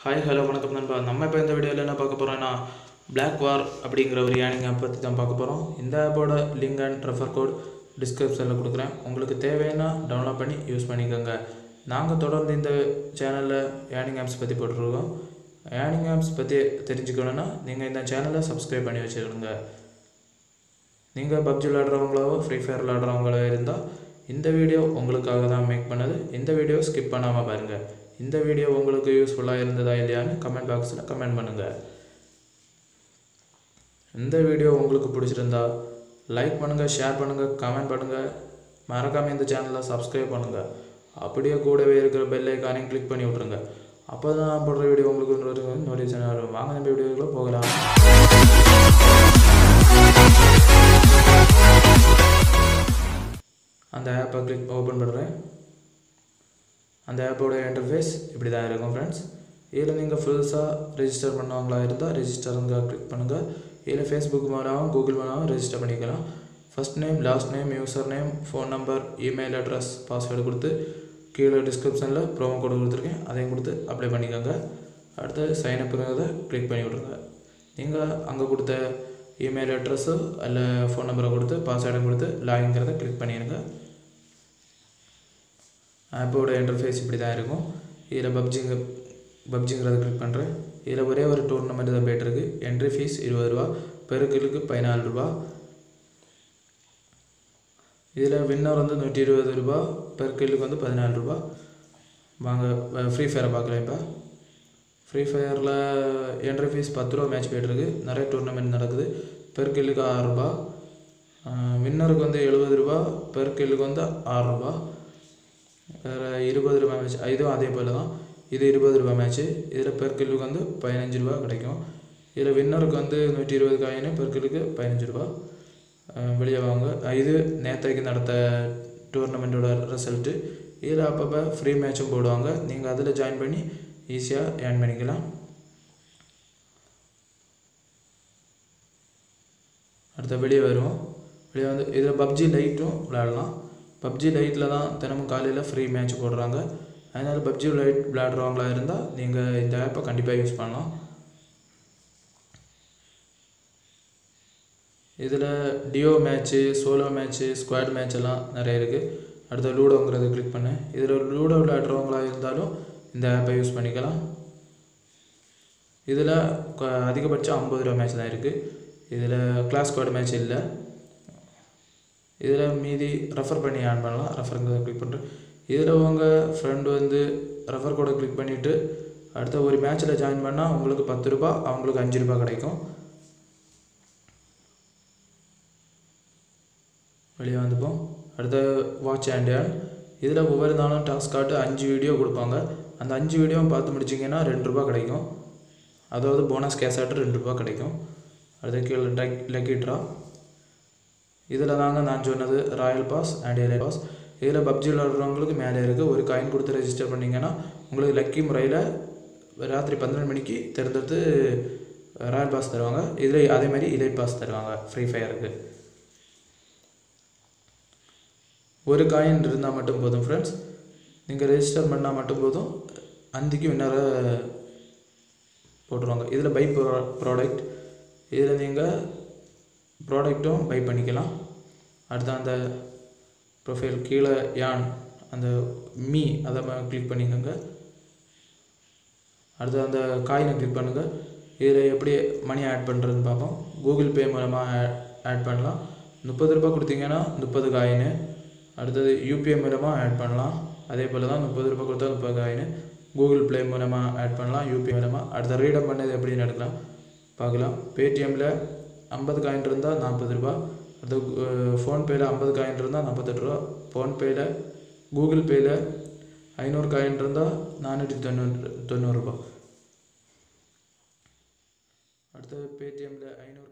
hi hello வணக்கம் நண்பா நம்ம இப்போ இந்த வீடியோவில் என்ன பார்க்க போகிறோம்னா Black வார் அப்படிங்கிற ஒரு ஏர்னிங் ஆப் பற்றி தான் பார்க்க போகிறோம் இந்த ஆப்போட லிங்க் அண்ட் ரெஃபர் கோட் டிஸ்கிரிப்ஷனில் கொடுக்குறேன் உங்களுக்கு தேவைன்னா டவுன்லோட் பண்ணி யூஸ் பண்ணிக்கோங்க நாங்கள் தொடர்ந்து இந்த சேனலில் ஏர்னிங் ஆப்ஸ் பற்றி போட்டிருக்கோம் ஏர்னிங் ஆப்ஸ் பற்றி தெரிஞ்சுக்கணுன்னா நீங்கள் இந்த சேனலை சப்ஸ்கிரைப் பண்ணி வச்சுக்கோங்க நீங்கள் பப்ஜி விளாடுறவங்களோ ஃப்ரீ ஃபயர் விளாடுறவங்களோ இருந்தால் இந்த வீடியோ உங்களுக்காக தான் மேக் பண்ணது இந்த வீடியோ ஸ்கிப் பண்ணாமல் பாருங்கள் இந்த வீடியோ உங்களுக்கு யூஸ்ஃபுல்லாக இருந்ததா இல்லையான்னு கமெண்ட் பாக்ஸில் கமெண்ட் பண்ணுங்கள் இந்த வீடியோ உங்களுக்கு பிடிச்சிருந்தா லைக் பண்ணுங்கள் ஷேர் பண்ணுங்கள் கமெண்ட் பண்ணுங்கள் மறக்காமல் இந்த சேனலை சப்ஸ்கிரைப் பண்ணுங்கள் அப்படியே கூடவே இருக்கிற பெல் ஐக்கானையும் கிளிக் பண்ணி விட்ருங்க அப்போ தான் நான் போடுற வீடியோ உங்களுக்கு நோட்டிஃபிகேஷன் வரும் வாங்க நம்ம வீடியோக்குள்ளே போகலாம் அந்த ஆப்பை கிளிக் ஓப்பன் பண்ணுறேன் அந்த ஆப்போட இன்டர்ஃபேஸ் இப்படி தான் இருக்கும் ஃப்ரெண்ட்ஸ் இதில் நீங்கள் ஃபுல்ஸாக ரெஜிஸ்டர் பண்ணவங்களா இருந்தால் ரெஜிஸ்டருங்க கிளிக் பண்ணுங்கள் இதில் ஃபேஸ்புக் மூலமாகவும் கூகுள் மூலமாகவும் ரெஜிஸ்டர் பண்ணிக்கலாம் first name last name user name phone number email address password கொடுத்து கீழே டிஸ்கிரிப்ஷனில் ப்ரோமோ கோடு கொடுத்துருக்கேன் அதையும் கொடுத்து அப்ளை பண்ணிக்கோங்க அடுத்து சைன் அப்புங்கிறத கிளிக் பண்ணி விட்ருங்க நீங்கள் அங்கே கொடுத்த இமெயில் அட்ரஸோ இல்லை ஃபோன் நம்பரை கொடுத்து பாஸ்வேர்டை கொடுத்து லாகின்கிறத கிளிக் பண்ணிடுங்க ஆப்போட இன்டர்ஃபேஸ் இப்படி தான் இருக்கும் இதில் பப்ஜிங்க பப்ஜிங்கிறத கிளிக் பண்ணுறேன் இதில் ஒரே ஒரு டூர்னமெண்ட் தான் போயிட்டுருக்கு என்ட்ரி ஃபீஸ் இருபது ரூபா பெருக்கிலுக்கு பதினாலு ரூபா இதில் வின்னர் வந்து நூற்றி இருபது ரூபா பெருக்கிலுக்கு வந்து பதினாலு ரூபா வாங்க ஃப்ரீ ஃபயரை பார்க்கலாம் இப்போ ஃப்ரீ ஃபயரில் என்ட்ரி ஃபீஸ் பத்து ரூபா மேட்ச் போயிட்டுருக்கு நிறைய டூர்னமெண்ட் நடக்குது பெருக்கிலுக்கு ஆறு ரூபா வின்னருக்கு வந்து எழுபது ரூபா பெருக்கிலுக்கு வந்து ஆறு ரூபா வேறு இருபது ரூபா மேட்ச் இதுவும் அதே போல் தான் இது இருபது ரூபா மேட்ச்சு இதில் பெருக்கிலுக்கு வந்து பதினஞ்சு ரூபா கிடைக்கும் இதில் வின்னருக்கு வந்து நூற்றி இருபது காயின் பெருக்கிலுக்கு பதினஞ்சு ரூபா வெளியே வாங்க இது நேற்றைக்கு நடத்த டூர்னமெண்ட்டோட ரிசல்ட்டு இதில் அப்பப்போ ஃப்ரீ மேட்சும் போடுவாங்க நீங்கள் அதில் ஜாயின் பண்ணி ஈஸியாக ஏர்ன் பண்ணிக்கலாம் அடுத்த வெளியே வருவோம் வெளியே வந்து இதில் பப்ஜி லைட்டும் விளையாடலாம் பப்ஜி லைட்டில் தான் தினமும் காலையில் ஃப்ரீ மேட்ச் போடுறாங்க அதனால் பப்ஜி லைட் விளையாடுறவங்களா இருந்தால் நீங்கள் இந்த ஆப்பை கண்டிப்பாக யூஸ் பண்ணலாம் இதில் duo match solo match squad match எல்லாம் நிறைய இருக்குது அடுத்த லூடோங்கிறத கிளிக் பண்ணேன் இதில் லூடோ விளையாடுறவங்களா இருந்தாலும் இந்த ஆப்பை யூஸ் பண்ணிக்கலாம் இதில் அதிகபட்சம் ஐம்பது ரூபா மேட்ச் தான் இருக்குது இதில் கிளாஸ் ஸ்குவாட் மேட்ச் இல்லை இதில் மீதி ரெஃபர் பண்ணி ஆன் பண்ணலாம் ரெஃபருங்கிறத கிளிக் பண்ணுறேன் இதில் உங்கள் ஃப்ரெண்டு வந்து ரெஃபர் கோடை கிளிக் பண்ணிவிட்டு அடுத்த ஒரு மேட்ச்சில் ஜாயின் பண்ணால் உங்களுக்கு பத்து ரூபா அவங்களுக்கு அஞ்சு ரூபா கிடைக்கும் வெளியே வந்துப்போம் அடுத்த வாட்ச் அண்ட் ஏர்ன் இதில் ஒவ்வொரு நாளும் டாஸ்க் காட்டு அஞ்சு வீடியோ கொடுப்பாங்க அந்த அஞ்சு வீடியோவும் பார்த்து முடிச்சிங்கன்னா ரெண்டு ரூபா கிடைக்கும் அதாவது போனஸ் கேஷ் ஆட்டு ரெண்டு ரூபா கிடைக்கும் அடுத்த கீழே டக் லக்கி ட்ரா இதில் தாங்க நான் சொன்னது royal pass and elite pass இதில் பப்ஜி விளாடுறவங்களுக்கு மேலே இருக்குது ஒரு காயின் கொடுத்து ரெஜிஸ்டர் பண்ணிங்கன்னா உங்களுக்கு லக்கி முறையில் ராத்திரி பன்னெண்டு மணிக்கு தேர்ந்தெடுத்து ராயல் பாஸ் தருவாங்க இதில் அதே மாதிரி இலை பாஸ் தருவாங்க ஃப்ரீ ஃபயருக்கு ஒரு காயின் இருந்தால் மட்டும் போதும் ஃப்ரெண்ட்ஸ் நீங்கள் ரெஜிஸ்டர் பண்ணால் மட்டும் போதும் அந்திக்கு வின்னரை போட்டுருவாங்க இதில் பை ப்ரோ ப்ராடக்ட் இதில் நீங்கள் ப்ராடக்ட்டும் பை பண்ணிக்கலாம் அடுத்து அந்த ப்ரொஃபைல் கீழே யான் அந்த மீ அதை கிளிக் பண்ணிக்கோங்க அடுத்து அந்த காயினை கிளிக் பண்ணுங்கள் இதில் எப்படி மணி ஆட் பண்ணுறதுன்னு பார்ப்போம் கூகுள் பே மூலமாக ஆட் பண்ணலாம் முப்பது ரூபா கொடுத்தீங்கன்னா முப்பது காயின் அடுத்தது யூபிஐ மூலமாக ஆட் பண்ணலாம் அதே போல் தான் முப்பது ரூபா கொடுத்தா முப்பது காயின் கூகுள் ப்ளே மூலமாக ஆட் பண்ணலாம் யூபிஐ மூலமாக அடுத்த ரீடம் பண்ணது எப்படின்னு எடுக்கலாம் பார்க்கலாம் பேடிஎம்மில் ஐம்பது காயின் இருந்தால் நாற்பது ரூபா அடுத்து ஃபோன்பேயில் ஐம்பது காயின் இருந்தால் நாற்பத்தெட்டு ரூபா ஃபோன்பேயில் கூகுள் பேயில் ஐநூறு காயின் இருந்தால் நானூற்றி தொண்ணூறு தொண்ணூறுரூபா அடுத்து பேடிஎம்மில் ஐநூறு